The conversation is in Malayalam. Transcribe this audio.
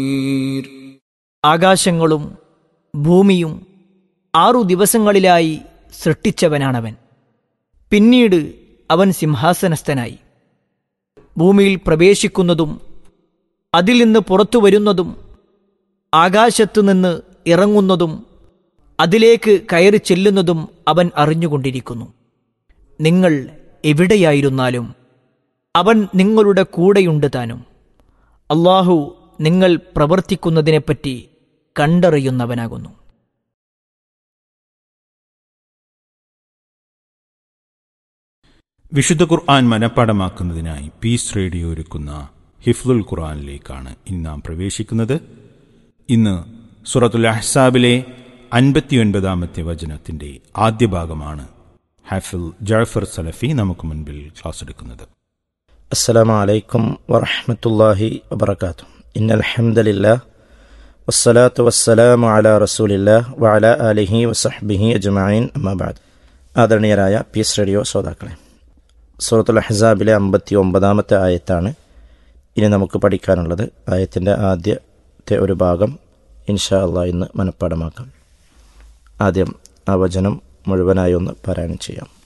ആകാശങ്ങളും ഭൂമിയും ആറു ദിവസങ്ങളിലായി സൃഷ്ടിച്ചവനാണവൻ പിന്നീട് അവൻ സിംഹാസനസ്ഥനായി ഭൂമിയിൽ പ്രവേശിക്കുന്നതും അതിൽ നിന്ന് പുറത്തു വരുന്നതും ആകാശത്തുനിന്ന് ഇറങ്ങുന്നതും അതിലേക്ക് കയറി ചെല്ലുന്നതും അവൻ അറിഞ്ഞുകൊണ്ടിരിക്കുന്നു നിങ്ങൾ എവിടെയായിരുന്നാലും അവൻ നിങ്ങളുടെ കൂടെയുണ്ട് താനും അള്ളാഹു നിങ്ങൾ പ്രവർത്തിക്കുന്നതിനെപ്പറ്റി കണ്ടറിയുന്നവനാകുന്നു വിശുദ്ധ ഖുർആൻ മനഃപ്പാടമാക്കുന്നതിനായി പീസ് റേഡിയോ ഒരുക്കുന്ന ഹിഫ്ലുൽ ഖുർആനിലേക്കാണ് ഇനി നാം പ്രവേശിക്കുന്നത് ഇന്ന് സുറത്തുൽ അഹ്സാബിലെ അൻപത്തിയൊൻപതാമത്തെ വചനത്തിന്റെ ആദ്യ ഭാഗമാണ് ഹാഫിൽ ജാഫർ സലഫി നമുക്ക് മുൻപിൽ ക്ലാസ് എടുക്കുന്നത് السلام عليكم ورحمة الله وبركاته إن الحمد لله والصلاة والسلام على رسول الله وعلى آله وصحبه أجمعين أما بعد ആദരണീയരായ പീസ് റേഡിയോ ശ്രോതാക്കളെ സൂറത്തുൽ അഹ്സാബിലെ അമ്പത്തി ഒമ്പതാമത്തെ ആയത്താണ് ഇനി നമുക്ക് പഠിക്കാനുള്ളത് ആയത്തിൻ്റെ ആദ്യത്തെ ഒരു ഭാഗം ഇൻഷാ അള്ളാഹ് ഇന്ന് മനഃപ്പാടമാക്കാം ആദ്യം ആ വചനം മുഴുവനായി ഒന്ന് പാരായണം ചെയ്യാം